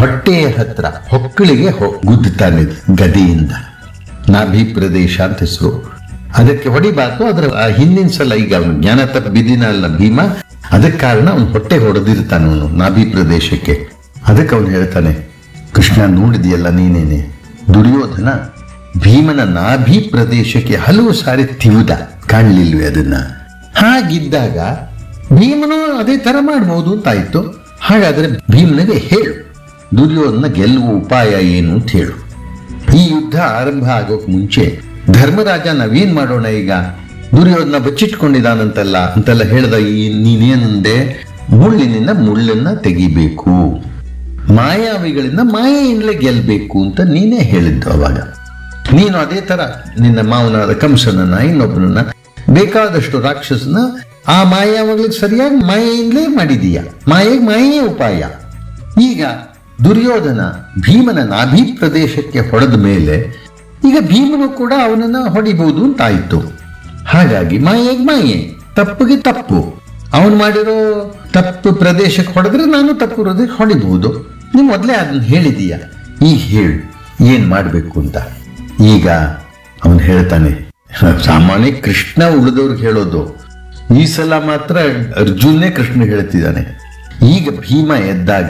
ಹೊಟ್ಟೆಯ ಹತ್ರ ಹೊಕ್ಕಳಿಗೆ ಹೊ- ಗುದ್ದುತ್ತಾನೆ ಗದೆಯಿಂದ ನಾಭಿ ಪ್ರದೇಶ ಅಂತ ಹೆಸರು ಅದಕ್ಕೆ ಹೊಡಿಬಾರ್ದು ಅದರ ಆ ಹಿಂದಿನ ಸಲ ಈಗ ಅವನು ಜ್ಞಾನ ತಪ್ಪ ಬಿದ್ದಿನ ಅಲ್ಲ ಭೀಮ ಅದಕ್ಕೆ ಕಾರಣ ಅವನು ಹೊಟ್ಟೆ ಹೊಡೆದಿರ್ತಾನೆ ಅವನು ನಾಭಿ ಪ್ರದೇಶಕ್ಕೆ ಅದಕ್ಕೆ ಅವನು ಹೇಳ್ತಾನೆ ಕೃಷ್ಣ ನೋಡಿದೆಯಲ್ಲ ನೀನೇನೆ ದುರ್ಯೋಧನ ಭೀಮನ ನಾಭಿ ಪ್ರದೇಶಕ್ಕೆ ಹಲವು ಸಾರಿ ತಿವಿದ ಕಾಣಲಿಲ್ವೇ ಅದನ್ನ ಹಾಗಿದ್ದಾಗ ಭೀಮನು ಅದೇ ತರ ಮಾಡ್ಬೋದು ಅಂತಾಯ್ತು ಹಾಗಾದ್ರೆ ಭೀಮನಿಗೆ ಹೇಳು ದುರ್ಯೋಧನ ಗೆಲ್ಲುವ ಉಪಾಯ ಏನು ಅಂತ ಹೇಳು ಈ ಯುದ್ಧ ಆರಂಭ ಆಗೋಕ್ ಮುಂಚೆ ಧರ್ಮರಾಜ ನಾವೇನ್ ಮಾಡೋಣ ಈಗ ದುರ್ಯೋಧನ ಬಚ್ಚಿಟ್ಕೊಂಡಿದಾನಂತಲ್ಲ ಅಂತೆಲ್ಲ ಹೇಳ್ದ ಈ ನೀನೇನಂದೆ ಮುಳ್ಳಿನಿಂದ ಮುಳ್ಳನ್ನ ತೆಗಿಬೇಕು ಮಾಯಾವಿಗಳಿಂದ ಮಾಯೆಯಿಂದಲೇ ಗೆಲ್ಬೇಕು ಅಂತ ನೀನೇ ಹೇಳಿದ್ದು ಅವಾಗ ನೀನು ಅದೇ ತರ ನಿನ್ನ ಮಾವನಾದ ಕಂಸನನ್ನ ಇನ್ನೊಬ್ಬನನ್ನ ಬೇಕಾದಷ್ಟು ರಾಕ್ಷಸನ ಆ ಮಾಯಾವಗಳಿಗೆ ಸರಿಯಾಗಿ ಮಾಯೆಯಿಂದಲೇ ಮಾಡಿದೀಯ ಮಾಯೆಗೆ ಮಾಯೇ ಉಪಾಯ ಈಗ ದುರ್ಯೋಧನ ಭೀಮನ ನಾಭಿ ಪ್ರದೇಶಕ್ಕೆ ಹೊಡೆದ ಮೇಲೆ ಈಗ ಭೀಮನು ಕೂಡ ಅವನನ್ನ ಹೊಡಿಬಹುದು ಅಂತಾಯ್ತು ಹಾಗಾಗಿ ಮಾಯೆಗೆ ಮಾಯೆ ತಪ್ಪಿಗೆ ತಪ್ಪು ಅವನು ಮಾಡಿರೋ ತಪ್ಪು ಪ್ರದೇಶಕ್ಕೆ ಹೊಡೆದ್ರೆ ನಾನು ತಪ್ಪು ಹೃದಯಕ್ಕೆ ಹೊಡಿಬಹುದು ನೀವು ಮೊದಲೇ ಅದನ್ನ ಹೇಳಿದೀಯ ಈಗ ಹೇಳು ಏನ್ ಮಾಡಬೇಕು ಅಂತ ಈಗ ಅವನು ಹೇಳ್ತಾನೆ ಸಾಮಾನ್ಯ ಕೃಷ್ಣ ಉಳಿದವ್ರಿಗೆ ಹೇಳೋದು ಈ ಸಲ ಮಾತ್ರ ಅರ್ಜುನೇ ಕೃಷ್ಣ ಹೇಳ್ತಿದ್ದಾನೆ ಈಗ ಭೀಮ ಎದ್ದಾಗ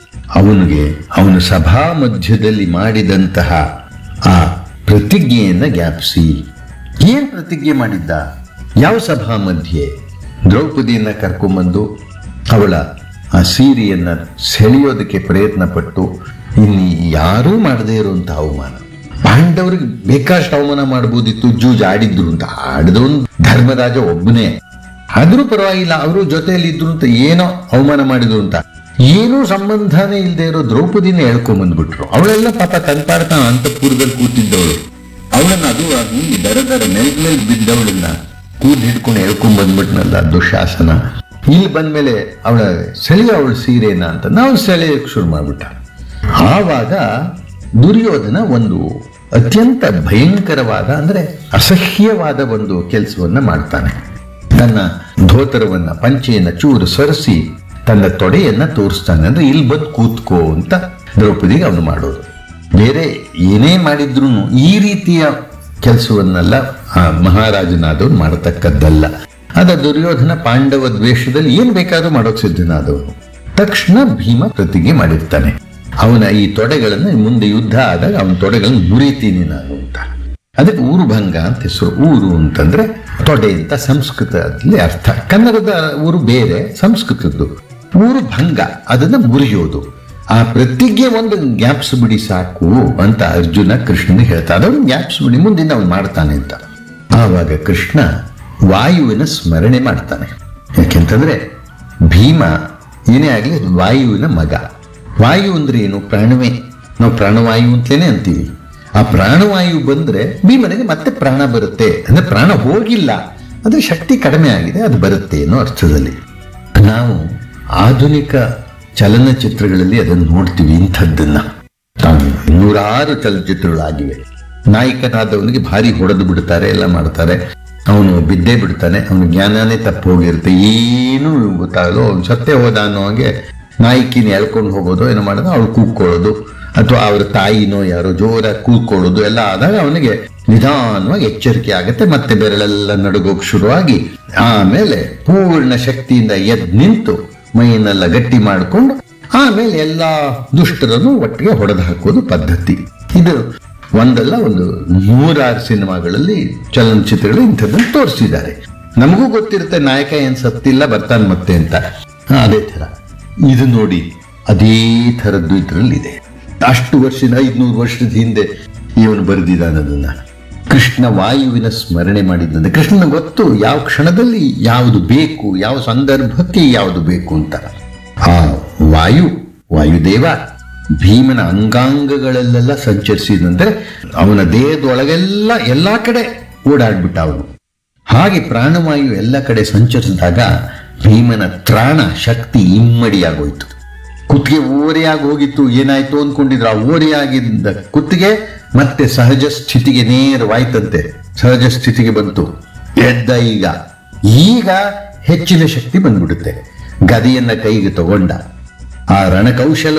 ಅವನಿಗೆ ಅವನು ಸಭಾ ಮಧ್ಯದಲ್ಲಿ ಮಾಡಿದಂತಹ ಆ ಪ್ರತಿಜ್ಞೆಯನ್ನ ಜ್ಞಾಪಿಸಿ ಏನ್ ಪ್ರತಿಜ್ಞೆ ಮಾಡಿದ್ದ ಯಾವ ಸಭಾ ಮಧ್ಯೆ ದ್ರೌಪದಿಯನ್ನ ಕರ್ಕೊಂಬಂದು ಅವಳ ಆ ಸೀರೆಯನ್ನ ಸೆಳೆಯೋದಕ್ಕೆ ಪ್ರಯತ್ನ ಪಟ್ಟು ಇಲ್ಲಿ ಯಾರೂ ಮಾಡದೇ ಇರುವಂತಹ ಅವಮಾನ ಪಾಂಡವರಿಗೆ ಬೇಕಾಷ್ಟು ಅವಮಾನ ಮಾಡಬಹುದಿತ್ತು ಜೂಜ್ ಆಡಿದ್ರು ಅಂತ ಆಡಿದವನು ಧರ್ಮರಾಜ ಒಬ್ಬನೇ ಆದ್ರೂ ಪರವಾಗಿಲ್ಲ ಅವರು ಜೊತೆಯಲ್ಲಿ ಇದ್ರು ಅಂತ ಏನೋ ಅವಮಾನ ಮಾಡಿದ್ರು ಅಂತ ಏನೂ ಸಂಬಂಧನೇ ಇಲ್ಲದೆ ಇರೋ ದ್ರೌಪದಿನ ಹೇಳ್ಕೊಂಡ್ ಬಂದ್ಬಿಟ್ರು ಅವಳೆಲ್ಲ ಪಾಪ ತನ್ಪಾಡ ತಾನು ಅಂತಪುರದಲ್ಲಿ ಕೂತಿದ್ದವಳು ಅವಳನ್ನ ಅದು ಹಿಂಗೆ ದರ ದರ ನೆಲದ ಮೇಲೆ ಬಿದ್ದವಳನ್ನ ಕೂದ್ ಹಿಡ್ಕೊಂಡು ಹೇಳ್ಕೊಂಡ್ ಬಂದ್ಬಿಟ್ನಲ್ಲ ದುಶಾಸನ ಇಲ್ಲಿ ಬಂದ್ಮೇಲೆ ಅವಳ ಸೆಳೆಯ ಅವಳ ಸೀರೆನ ಅಂತ ನಾವು ಸೆಳೆಯಕ್ಕೆ ಶುರು ಮಾಡ್ಬಿಟ್ಟ ಆವಾಗ ದುರ್ಯೋಧನ ಒಂದು ಅತ್ಯಂತ ಭಯಂಕರವಾದ ಅಂದ್ರೆ ಅಸಹ್ಯವಾದ ಒಂದು ಕೆಲಸವನ್ನ ಮಾಡ್ತಾನೆ ತನ್ನ ಧೋತರವನ್ನ ಪಂಚೆಯನ್ನ ಚೂರು ಸರಿಸಿ ತನ್ನ ತೊಡೆಯನ್ನ ತೋರಿಸ್ತಾನೆ ಅಂದ್ರೆ ಇಲ್ಲಿ ಬಂದು ಕೂತ್ಕೋ ಅಂತ ದ್ರೌಪದಿಗೆ ಅವನು ಮಾಡೋದು ಬೇರೆ ಏನೇ ಮಾಡಿದ್ರು ಈ ರೀತಿಯ ಕೆಲಸವನ್ನೆಲ್ಲ ಆ ಮಹಾರಾಜನಾದವನು ಮಾಡತಕ್ಕದ್ದಲ್ಲ ಅದ ದುರ್ಯೋಧನ ಪಾಂಡವ ದ್ವೇಷದಲ್ಲಿ ಏನ್ ಬೇಕಾದ್ರೂ ಮಾಡೋಕ್ ಸಿದ್ಧನಾದವನು ತಕ್ಷಣ ಭೀಮ ಪ್ರತಿಜ್ಞೆ ಮಾಡಿರ್ತಾನೆ ಅವನ ಈ ತೊಡೆಗಳನ್ನ ಮುಂದೆ ಯುದ್ಧ ಆದಾಗ ಅವನ ತೊಡೆಗಳನ್ನು ಮುರಿತೀನಿ ನಾನು ಅಂತ ಅದಕ್ಕೆ ಊರು ಭಂಗ ಅಂತ ಹೆಸರು ಊರು ಅಂತಂದ್ರೆ ತೊಡೆ ಅಂತ ಸಂಸ್ಕೃತದಲ್ಲಿ ಅರ್ಥ ಕನ್ನಡದ ಊರು ಬೇರೆ ಸಂಸ್ಕೃತದ್ದು ಊರು ಭಂಗ ಅದನ್ನ ಮುರಿಯೋದು ಆ ಪ್ರತಿಜ್ಞೆ ಒಂದು ಜ್ಞಾಪಿಸ್ಬಿಡಿ ಸಾಕು ಅಂತ ಅರ್ಜುನ ಕೃಷ್ಣನಿಗೆ ಹೇಳ್ತಾ ಅದನ್ನು ಜ್ಞಾಪಿಸ್ಬಿಡಿ ಮುಂದಿನ ಅವನು ಮಾಡ್ತಾನೆ ಅಂತ ಆವಾಗ ಕೃಷ್ಣ ವಾಯುವಿನ ಸ್ಮರಣೆ ಮಾಡ್ತಾನೆ ಯಾಕೆಂತಂದ್ರೆ ಭೀಮ ಏನೇ ಆಗಲಿ ವಾಯುವಿನ ಮಗ ವಾಯು ಅಂದ್ರೆ ಏನು ಪ್ರಾಣವೇ ನಾವು ಪ್ರಾಣವಾಯು ಅಂತಲೇ ಅಂತೀವಿ ಆ ಪ್ರಾಣವಾಯು ಬಂದ್ರೆ ಭೀಮನಿಗೆ ಮತ್ತೆ ಪ್ರಾಣ ಬರುತ್ತೆ ಅಂದ್ರೆ ಪ್ರಾಣ ಹೋಗಿಲ್ಲ ಅಂದ್ರೆ ಶಕ್ತಿ ಕಡಿಮೆ ಆಗಿದೆ ಅದು ಬರುತ್ತೆ ಅನ್ನೋ ಅರ್ಥದಲ್ಲಿ ನಾವು ಆಧುನಿಕ ಚಲನಚಿತ್ರಗಳಲ್ಲಿ ಅದನ್ನು ನೋಡ್ತೀವಿ ಇಂಥದ್ದನ್ನ ತಾವು ನೂರಾರು ಚಲನಚಿತ್ರಗಳಾಗಿವೆ ನಾಯಕನಾದವನಿಗೆ ಭಾರಿ ಹೊಡೆದು ಬಿಡ್ತಾರೆ ಎಲ್ಲ ಮಾಡ್ತಾರೆ ಅವನು ಬಿದ್ದೇ ಬಿಡ್ತಾನೆ ಅವನ ಜ್ಞಾನನೇ ತಪ್ಪು ಹೋಗಿರುತ್ತೆ ಏನೂ ಗೊತ್ತಾಗಲ್ಲ ಅವ್ನು ಸತ್ತೇ ಹೋದ ಅನ್ನೋ ಹಾಗೆ ನಾಯಕಿನ ಎಳ್ಕೊಂಡು ಹೋಗೋದು ಏನೋ ಮಾಡೋದು ಅವಳು ಕೂಗ್ಕೊಳ್ಳೋದು ಅಥವಾ ಅವ್ರ ತಾಯಿನೋ ಯಾರೋ ಜೋರಾಗಿ ಕೂಗ್ಕೊಳ್ಳೋದು ಎಲ್ಲ ಆದಾಗ ಅವನಿಗೆ ನಿಧಾನವಾಗಿ ಎಚ್ಚರಿಕೆ ಆಗುತ್ತೆ ಮತ್ತೆ ಬೆರಳೆಲ್ಲ ನಡುಗೋಕ್ ಶುರುವಾಗಿ ಆಮೇಲೆ ಪೂರ್ಣ ಶಕ್ತಿಯಿಂದ ಎದ್ ನಿಂತು ಮೈಯನ್ನೆಲ್ಲ ಗಟ್ಟಿ ಮಾಡಿಕೊಂಡು ಆಮೇಲೆ ಎಲ್ಲಾ ದುಷ್ಟರನ್ನು ಒಟ್ಟಿಗೆ ಹೊಡೆದು ಹಾಕೋದು ಪದ್ಧತಿ ಇದು ಒಂದಲ್ಲ ಒಂದು ನೂರಾರು ಸಿನಿಮಾಗಳಲ್ಲಿ ಚಲನಚಿತ್ರಗಳು ಇಂಥದ್ದನ್ನು ತೋರಿಸಿದ್ದಾರೆ ನಮಗೂ ಗೊತ್ತಿರುತ್ತೆ ನಾಯಕ ಏನ್ ಸತ್ತಿಲ್ಲ ಬರ್ತಾನೆ ಮತ್ತೆ ಅಂತ ಹಾ, ಅದೇ ತರ ಇದು ನೋಡಿ ಅದೇ ಥರದ್ದು ಇದ್ರಲ್ಲಿ ಇದೆ ಅಷ್ಟು ವರ್ಷದ ಐದ್ನೂರು ವರ್ಷದ ಹಿಂದೆ ಇವನು ಬರೆದಿದ್ದಾನೆ ಅದನ್ನ ಕೃಷ್ಣ ವಾಯುವಿನ ಸ್ಮರಣೆ ಮಾಡಿದ್ದಂತೆ ಕೃಷ್ಣನ ಗೊತ್ತು ಯಾವ ಕ್ಷಣದಲ್ಲಿ ಯಾವುದು ಬೇಕು ಯಾವ ಸಂದರ್ಭಕ್ಕೆ ಯಾವುದು ಬೇಕು ಅಂತ ಆ ವಾಯು ವಾಯುದೇವ ಭೀಮನ ಅಂಗಾಂಗಗಳಲ್ಲೆಲ್ಲ ಸಂಚರಿಸಿದಂದ್ರೆ ಅವನ ದೇಹದೊಳಗೆಲ್ಲ ಎಲ್ಲಾ ಕಡೆ ಓಡಾಡ್ಬಿಟ್ಟ ಅವನು ಹಾಗೆ ಪ್ರಾಣವಾಯು ಎಲ್ಲ ಕಡೆ ಸಂಚರಿಸಿದಾಗ ಭೀಮನ ತ್ರಾಣ ಶಕ್ತಿ ಇಮ್ಮಡಿಯಾಗೋಯ್ತು ಕುತ್ತಿಗೆ ಓರೆಯಾಗಿ ಹೋಗಿತ್ತು ಏನಾಯ್ತು ಅಂದ್ಕೊಂಡಿದ್ರು ಆ ಓರೆಯಾಗಿದ್ದ ಕುತ್ತಿಗೆ ಮತ್ತೆ ಸಹಜ ಸ್ಥಿತಿಗೆ ನೇರವಾಯ್ತಂತೆ ಸಹಜ ಸ್ಥಿತಿಗೆ ಬಂತು ಎದ್ದ ಈಗ ಈಗ ಹೆಚ್ಚಿನ ಶಕ್ತಿ ಬಂದ್ಬಿಡುತ್ತೆ ಗದೆಯನ್ನ ಕೈಗೆ ತಗೊಂಡ ಆ ರಣಕೌಶಲ